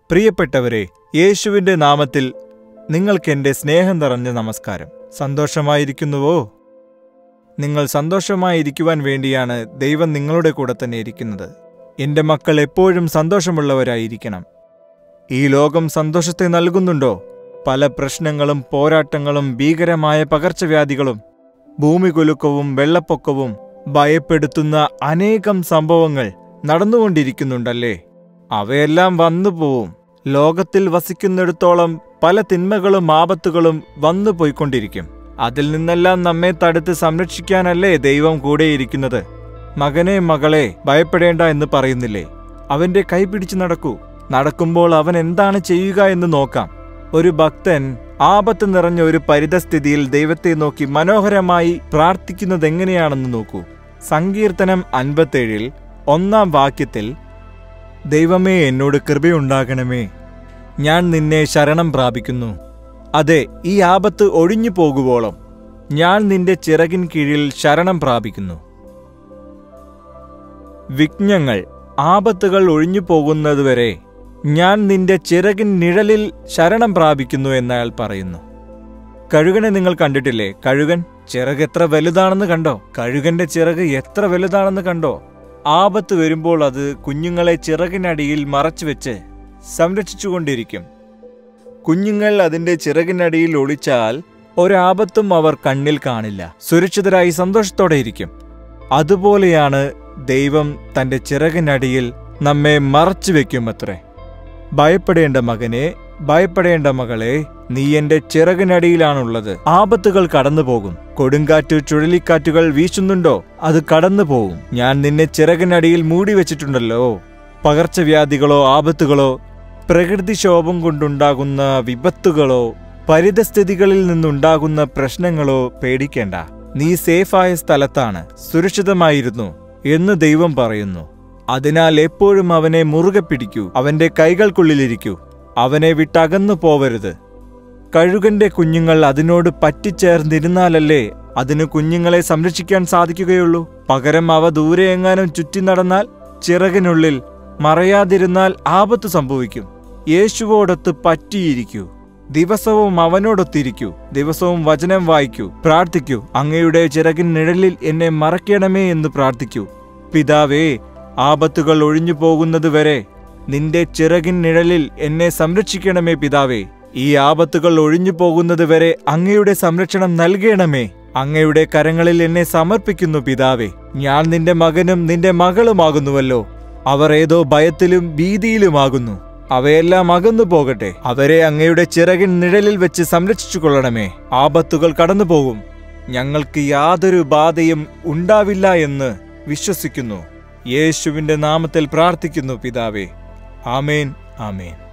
പ്രിയപ്പെട്ടവരെ യേശുവിന്റെ നാമത്തിൽ നിങ്ങൾക്ക് എൻ്റെ സ്നേഹം നിറഞ്ഞ നമസ്കാരം സന്തോഷമായിരിക്കുന്നുവോ നിങ്ങൾ സന്തോഷമായിരിക്കുവാൻ വേണ്ടിയാണ് ദൈവം നിങ്ങളുടെ കൂടെ തന്നെ ഇരിക്കുന്നത് എൻ്റെ മക്കൾ എപ്പോഴും സന്തോഷമുള്ളവരായിരിക്കണം ഈ ലോകം സന്തോഷത്തെ നൽകുന്നുണ്ടോ പല പ്രശ്നങ്ങളും പോരാട്ടങ്ങളും ഭീകരമായ പകർച്ചവ്യാധികളും ഭൂമികുലുക്കവും വെള്ളപ്പൊക്കവും ഭയപ്പെടുത്തുന്ന അനേകം സംഭവങ്ങൾ നടന്നുകൊണ്ടിരിക്കുന്നുണ്ടല്ലേ അവയെല്ലാം വന്നു പോവും ലോകത്തിൽ വസിക്കുന്നിടത്തോളം പല തിന്മകളും ആപത്തുകളും വന്നു പോയിക്കൊണ്ടിരിക്കും അതിൽ നിന്നെല്ലാം നമ്മെ തടുത്ത് സംരക്ഷിക്കാനല്ലേ ദൈവം കൂടെയിരിക്കുന്നത് മകനെ മകളെ ഭയപ്പെടേണ്ട എന്ന് പറയുന്നില്ലേ അവന്റെ കൈ പിടിച്ചു നടക്കൂ നടക്കുമ്പോൾ അവൻ എന്താണ് ചെയ്യുക എന്ന് നോക്കാം ഒരു ഭക്തൻ ആപത്ത് നിറഞ്ഞ ഒരു പരിതസ്ഥിതിയിൽ ദൈവത്തെ നോക്കി മനോഹരമായി പ്രാർത്ഥിക്കുന്നത് എങ്ങനെയാണെന്ന് നോക്കൂ സങ്കീർത്തനം അൻപത്തേഴിൽ ഒന്നാം വാക്യത്തിൽ ദൈവമേ എന്നോട് കൃപയുണ്ടാകണമേ ഞാൻ നിന്നെ ശരണം പ്രാപിക്കുന്നു അതെ ഈ ആപത്ത് ഒഴിഞ്ഞു പോകുവോളം ഞാൻ നിന്റെ ചിറകിൻ കീഴിൽ ശരണം പ്രാപിക്കുന്നു വിഘ്നങ്ങൾ ആപത്തുകൾ ഒഴിഞ്ഞു പോകുന്നതുവരെ ഞാൻ നിന്റെ ചിറകിൻ നിഴലിൽ ശരണം പ്രാപിക്കുന്നു എന്നയാൾ പറയുന്നു കഴുകനെ നിങ്ങൾ കണ്ടിട്ടില്ലേ കഴുകൻ ചിറക് എത്ര വലുതാണെന്ന് കണ്ടോ കഴുകന്റെ ചിറക് എത്ര വലുതാണെന്ന് കണ്ടോ ആപത്ത് വരുമ്പോൾ അത് കുഞ്ഞുങ്ങളെ ചിറകിനടിയിൽ മറച്ചുവെച്ച് സംരക്ഷിച്ചുകൊണ്ടിരിക്കും കുഞ്ഞുങ്ങൾ അതിന്റെ ചിറകിനടിയിൽ ഒളിച്ചാൽ ഒരാപത്തും അവർ കണ്ണിൽ കാണില്ല സുരക്ഷിതരായി സന്തോഷത്തോടെ ഇരിക്കും അതുപോലെയാണ് ദൈവം തന്റെ ചിറകിനടിയിൽ നമ്മെ മറച്ചു വെക്കുമത്രേ ഭയപ്പെടേണ്ട മകനെ ഭയപ്പെടേണ്ട മകളെ നീ എന്റെ ചിറകിനടിയിലാണുള്ളത് ആപത്തുകൾ കടന്നുപോകും കൊടുങ്കാറ്റ് ചുഴലിക്കാറ്റുകൾ വീശുന്നുണ്ടോ അത് കടന്നുപോകും ഞാൻ നിന്നെ ചിറകിനടിയിൽ മൂടി വെച്ചിട്ടുണ്ടല്ലോ പകർച്ചവ്യാധികളോ ആപത്തുകളോ പ്രകൃതിക്ഷോഭം കൊണ്ടുണ്ടാകുന്ന വിപത്തുകളോ പരിതസ്ഥിതികളിൽ നിന്നുണ്ടാകുന്ന പ്രശ്നങ്ങളോ പേടിക്കേണ്ട നീ സേഫായ സ്ഥലത്താണ് സുരക്ഷിതമായിരുന്നു എന്ന് ദൈവം പറയുന്നു അതിനാൽ എപ്പോഴും അവനെ മുറുകെ പിടിക്കൂ അവന്റെ കൈകൾക്കുള്ളിലിരിക്കൂ അവനെ വിട്ടകന്നു പോവരുത് കഴുകന്റെ കുഞ്ഞുങ്ങൾ അതിനോട് പറ്റിച്ചേർന്നിരുന്നാലല്ലേ അതിന് കുഞ്ഞുങ്ങളെ സംരക്ഷിക്കാൻ സാധിക്കുകയുള്ളൂ പകരം അവ ദൂരെ എങ്ങാനും ചുറ്റി നടന്നാൽ ചിറകിനുള്ളിൽ മറയാതിരുന്നാൽ ആപത്ത് സംഭവിക്കും യേശുവോടൊത്ത് പറ്റിയിരിക്കൂ ദിവസവും അവനോടൊത്തിരിക്കൂ ദിവസവും വചനം വായിക്കൂ പ്രാർത്ഥിക്കൂ അങ്ങയുടെ ചിറകിൻ നിഴലിൽ എന്നെ മറയ്ക്കണമേ എന്ന് പ്രാർത്ഥിക്കൂ പിതാവേ ആപത്തുകൾ ഒഴിഞ്ഞു പോകുന്നതുവരെ നിന്റെ ചിറകിൻ നിഴലിൽ എന്നെ സംരക്ഷിക്കണമേ പിതാവേ ഈ ആപത്തുകൾ ഒഴിഞ്ഞു പോകുന്നതുവരെ അങ്ങയുടെ സംരക്ഷണം നൽകണമേ അങ്ങയുടെ കരങ്ങളിൽ എന്നെ സമർപ്പിക്കുന്നു പിതാവേ ഞാൻ നിന്റെ മകനും നിന്റെ മകളുമാകുന്നുവല്ലോ അവർ ഏതോ ഭയത്തിലും ഭീതിയിലുമാകുന്നു അവയെല്ലാം അകന്നു പോകട്ടെ അവരെ അങ്ങയുടെ ചിറകിൻ നിഴലിൽ വെച്ച് സംരക്ഷിച്ചു കൊള്ളണമേ ആപത്തുകൾ കടന്നുപോകും ഞങ്ങൾക്ക് യാതൊരു ബാധയും ഉണ്ടാവില്ല എന്ന് വിശ്വസിക്കുന്നു യേശുവിന്റെ നാമത്തിൽ പ്രാർത്ഥിക്കുന്നു പിതാവേ ആമേൻ ആമേൻ